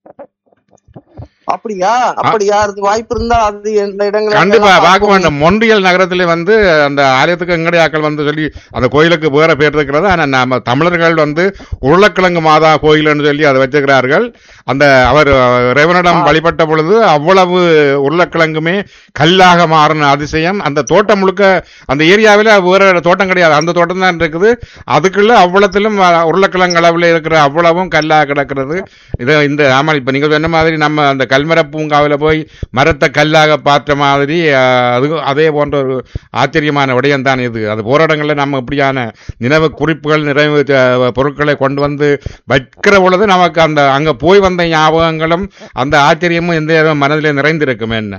அப்படியா அப்படியா அது வாய்ப்பு இருந்தா அது எந்த இடங்கள் கண்டிப்பா பார்க்க வேண்டும் மொன்றியல் நகரத்திலே வந்து அந்த ஆலயத்துக்கு எங்கடையாக்கள் வந்து சொல்லி அந்த கோயிலுக்கு வேற பேர் இருக்கிறது ஆனா நம்ம தமிழர்கள் வந்து உருளைக்கிழங்கு மாதா கோயில்னு சொல்லி அதை வச்சிருக்கிறார்கள் அந்த அவர் ரெவனிடம் வழிபட்ட பொழுது அவ்வளவு உருளைக்கிழங்குமே கல்லாக மாறின அதிசயம் அந்த தோட்டம் முழுக்க அந்த ஏரியாவில் வேற தோட்டம் கிடையாது அந்த தோட்டம் தான் இருக்குது அதுக்குள்ள அவ்வளத்திலும் அஹ், உருளைக்கிழங்கு அளவில் இருக்கிற அவ்வளவும் கல்லாக கிடக்கிறது இது இந்த ஆமா இப்ப நீங்க சொன்ன மாதிரி நம்ம அந்த கல்மர பூங்காவில் போய் மரத்தை கல்லாக பார்த்த மாதிரி அஹ், அது அதே போன்ற ஒரு ஆச்சரியமான விடயம் தான் இது அது போற இடங்கள்ல நம்ம இப்படியான நினைவு குறிப்புகள் நிறைவு அஹ், பொருட்களை கொண்டு வந்து வைக்கிற பொழுது நமக்கு அந்த அங்க போய் வந்த ஞாபகங்களும் அந்த ஆச்சரியமும் எந்த மனதிலே நிறைந்திருக்கும் என்ன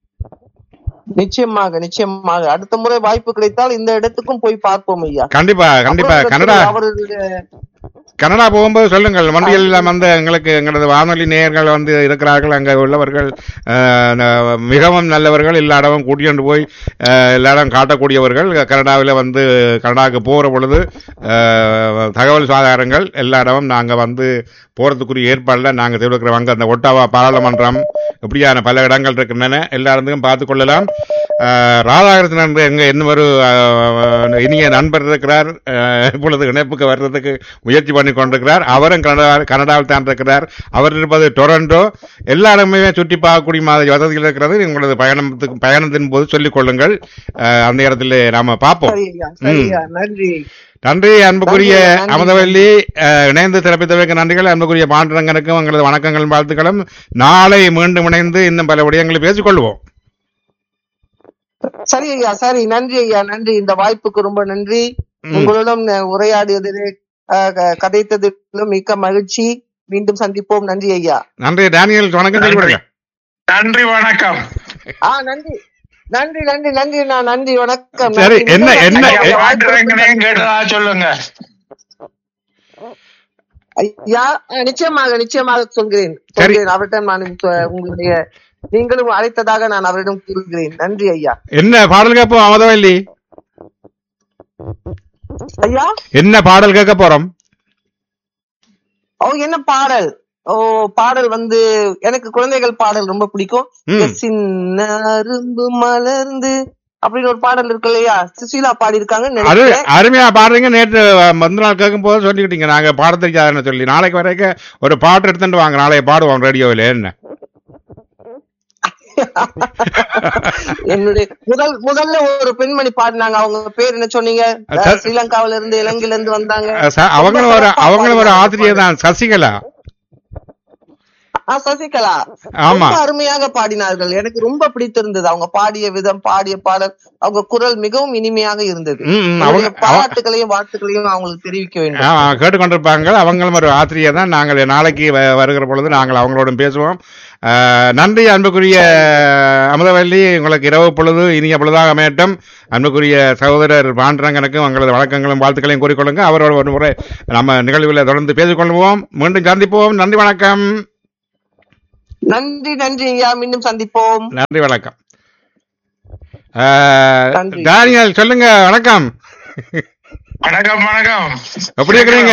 நிச்சயமாக நிச்சயமாக அடுத்த முறை வாய்ப்பு கிடைத்தால் இந்த இடத்துக்கும் போய் பார்ப்போம் ஐயா கண்டிப்பா கண்டிப்பா அப்புறம் கனடா அவருடைய கனடா போகும்போது சொல்லுங்கள் மண்டியில் வந்து எங்களுக்கு எங்களது வானொலி நேயர்கள் வந்து இருக்கிறார்கள் அங்கே உள்ளவர்கள் அஹ், ந- மிகவும் நல்லவர்கள் எல்லா இடமும் கூட்டிட்டு போய் அஹ், எல்லா இடம் காட்டக்கூடியவர்கள் கனடாவில் வந்து கனடாவுக்கு போகிற பொழுது அஹ், தகவல் சாதாரங்கள் எல்லா இடமும் நாங்கள் வந்து போகிறதுக்குரிய ஏற்பாடில் நாங்கள் செய்திருக்கிறோம் அங்கே அந்த ஒட்டாவா பாராளுமன்றம் இப்படியான பல இடங்கள் இருக்கின்றன எல்லா இடத்துக்கும் பார்த்து கொள்ளலாம் அஹ், ராதாகிருஷ்ணன் எங்க இன்னும் ஒரு அஹ், இனிய நண்பர் இருக்கிறார் அஹ், இப்பொழுது இணைப்புக்கு வர்றதுக்கு முயற்சி பண்ணி கொண்டிருக்கிறார் அவரும் கனடா கனடாவில் தான் இருக்கிறார் அவர் இருப்பது டொரண்டோ எல்லா இடமுமே சுற்றி பார்க்கக்கூடிய மாதிரி வசதிகள் இருக்கிறது உங்களது பயணத்துக்கு பயணத்தின் போது சொல்லிக் கொள்ளுங்கள் அஹ், அந்த இடத்துல நாம பார்ப்போம் சரி ஐயா சரி ஐயா நன்றி நன்றி அன்புக்குரிய நன்றி, நன்றி. அமுதவல்லி அஹ், இணைந்து சிறப்பித்தவைக்கு நன்றிகள் அன்புக்குரிய பாண்டரங்கனுக்கும் உங்களது வணக்கங்களும் வாழ்த்துக்களும் நாளை மீண்டும் இணைந்து இன்னும் பல விடயங்களை பேசிக்கொள்வோம் சரி ஐயா சரி நன்றி ஐயா நன்றி இந்த வாய்ப்புக்கு ரொம்ப நன்றி ம். உங்களுடன் அஹ், உரையாடியதிலே அஹ், க- கதைத்ததிலும் மிக்க மகிழ்ச்சி மீண்டும் சந்திப்போம் நன்றி ஐயா நன்றி டேனியல் வணக்கம் சொல்லி கொடுங்க நன்றி வணக்கம் ஆ நன்றி நன்றி நன்றி நன்றி நான் நன்றி வணக்கம் சரி, நன்றி. என்ன- என்ன- ஐயா, எ- வாய்ப்பு பாட்டுரங்கனையும் கேட்டதா சொல்லுங்க ஐயா அஹ், நிச்சயமாக நிச்சயமாக சொல்கிறேன் சரி. சொல்கிறேன் அவரிடம் நான் உங்க- உங்களுடைய நீங்களும் அழைத்ததாக நான் அவரிடம் கூறுகிறேன் நன்றி ஐயா என்ன பாடல் கேட்போம் அமுதவல்லி ஐயா என்ன பாடல் கேட்க போறோம் ஓ என்ன பாடல் ஓ பாடல் வந்து எனக்கு குழந்தைகள் பாடல் ரொம்ப பிடிக்கும் ம். இந்த சின்ன அரும்பு மலர்ந்து அப்படின்னு ஒரு பாடல் இருக்கு இல்லையா சுசீலா பாடி இருக்காங்க அது நினைக்கிறேன் அருமையா பாடுறீங்க நேற்று அஹ், முந்தின நாள் கேட்கும் போது சொல்லிக்கிட்டீங்க நாங்க பாட தெரியாதுன்னு சொல்லி நாளைக்கு வரைக்கும் ஒரு பாட்டு எடுத்துட்டு வாங்க நாளைக்கு பாடுவோம் ரேடியோவில் என்ன என்னுடைய முதல் முதல்ல ஒரு பெண்மணி பாடினாங்க அவங்க பேர் என்ன சொன்னீங்க அஹ், அஹ், ஸ்ரீலங்காவில இருந்து இலங்கையில இருந்து வந்தாங்க அஹ், ச- அவங்களும் ஒரு அவங்களும் ஒரு ஆசிரியர் தான் சசிகலா ஆ, சசிகலா ஆமா ரொம்ப அருமையாக பாடினார்கள் எனக்கு ரொம்ப பிடித்திருந்தது அவங்க பாடிய விதம் பாடிய பாடல் அவங்க குரல் மிகவும் இனிமையாக இருந்தது ம், ம், அவருடைய அவங்க- அவ- பாராட்டுகளையும் வாழ்த்துக்களையும் அவங்களுக்கு தெரிவிக்க வேண்டும் ஆமா, கேட்டுக்கொண்டிருப்பாங்க அவங்களும் ஒரு ஆசிரியர் தான் நாங்கள் நாளைக்கு வ- வருகிற பொழுது நாங்கள் அவங்களோட பேசுவோம் ஆஹ், நன்றி அன்புக்குரிய அமுதவல்லி உங்களுக்கு இரவு பொழுது இனிய பொழுதாக அமையட்டும் அன்புக்குரிய சகோதரர் பாண்டரங்கனுக்கும் உங்களது வழக்கங்களும் வாழ்த்துக்களையும் கூறிக்கொள்ளுங்க அவரோட ஒரு முறை நம்ம நிகழ்வில் தொடர்ந்து பேசிக்கொள்வோம் மீண்டும் சந்திப்போம் நன்றி வணக்கம் நன்றி நன்றி ஐயா மீண்டும் சந்திப்போம் நன்றி வணக்கம் ஆஹ், நன்றி. தானியல் சொல்லுங்க வணக்கம் வணக்கம் வணக்கம் எப்படி இருக்கிறீங்க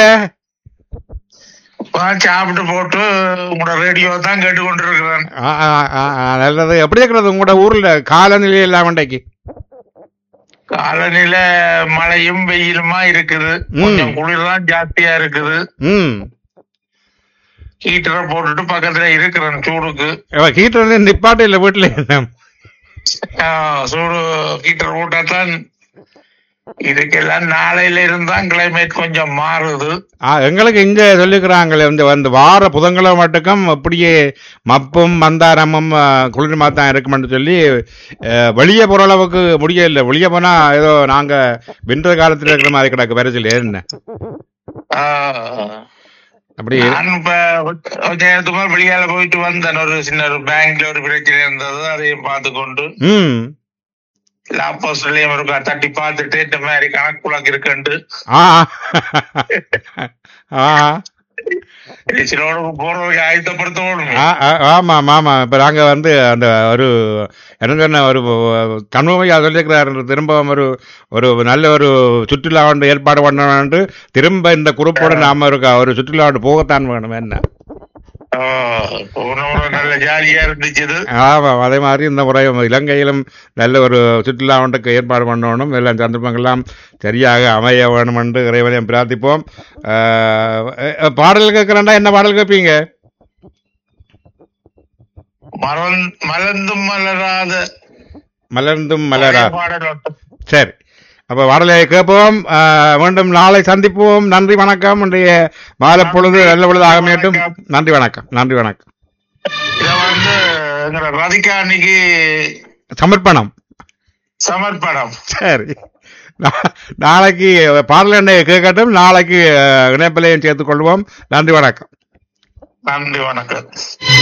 இப்ப சாப்பிட்டு போட்டு உங்களோட ரேடியோ தான் கேட்டுக்கொண்டிருக்கிறேன் ஆ, ஆ, ஆ, ஆ, நல்லது எப்படி இருக்கிறது உங்களோட ஊர்ல காலநிலை எல்லாம் இன்றைக்கு காலநிலை மழையும் வெயிலுமா இருக்குது கொஞ்சம் குளிர் தான் ஜாஸ்தியா இருக்குது ம் ஹீட்டரை போட்டுட்டு பக்கத்துல இருக்கிறேன் சூடுக்கு ஹீட்டர் நிப்பாட்டு இல்ல வீட்டுல என்ன ஆஹ், சூடு ஹீட்டர் போட்டா தான் இதுக்கெல்லாம் நாளையில இருந்தா கிளைமேட் கொஞ்சம் மாறுது ஆ, எங்களுக்கு இங்க சொல்லிக்கிறாங்களே இந்த வந்து வார புதன்கிழமை மட்டுக்கும் அப்படியே மப்பும் மந்தாரமும் ஆ, குளிர்மா தான் இருக்குமென்னு சொல்லி அஹ், வெளியே போற அளவுக்கு முடியல வெளியே போனா ஏதோ நாங்க விண்டர் காலத்துல இருக்கிற மாதிரி கிடக்கு வரைச்சல் என்ன ஆஹ், அப்படி நான் இப்ப கொஞ்ச நேரத்துக்கு முன்னாடி வெளியால போயிட்டு வந்தேன் ஒரு சின்ன ஒரு பேங்க்ல ஒரு பிரச்சனை இருந்தது அதையும் பார்த்து கொண்டு ம் லாப்போஸ்லயும் ஒரு தட்டி பார்த்துட்டு இந்த மாதிரி கணக்குலக்கு இருக்குண்டு ஆ ஆ சிலோடு போறவங்க ஆயத்தப்படுத்தணும் ஆ, ஆ, ஆமா ஆமா இப்ப நாங்க வந்து அந்த ஒரு எனக்கு என்ன ஒரு கண்மையா சொல்லியிருக்கிறார் திரும்ப ஒரு ஒரு நல்ல ஒரு சுற்றுலா ஒன்று ஏற்பாடு பண்ணணும்னு திரும்ப இந்த குரூப்போட நாம இருக்க ஒரு சுற்றுலா ஒன்று போகத்தான் வேணும் என்ன போன முறை நல்ல ஜாலியா இருந்துச்சு இது. ஆமா அதே மாதிரி இந்த முறை இலங்கையிலும் நல்ல ஒரு சுற்றுலா ஒன்றுக்கு ஏற்பாடு பண்ணணும் எல்லாம் சந்தர்ப்பங்கள்லாம் சரியாக அமைய வேணும் என்று இறைவனையும் பிரார்த்திப்போம் ஆ, அ, பாடல் கேட்கிறேன்டா என்ன பாடல் கேட்பீங்க மறந் மலர்ந்தும் மலராத மலர்ந்தும் மலரா பாடல் ஒன்று. சரி அப்ப பாடலை கேட்போம் ஆ, மீண்டும் நாளை சந்திப்போம் நன்றி வணக்கம் இன்றைய மாலை பொழுது நல்ல பொழுதாக அமையட்டும் நன்றி வணக்கம் நன்றி வணக்கம் இத வந்து எங்களோட ரதிகா அன்னைக்கு சமர்ப்பணம் சமர்ப்பணம் சரி நா- நாளைக்கு பாடல் என்னை கேட்கட்டும் நாளைக்கு அஹ், இணைப்பிலையும் சேர்த்துக் கொள்வோம் நன்றி வணக்கம் நன்றி வணக்கம்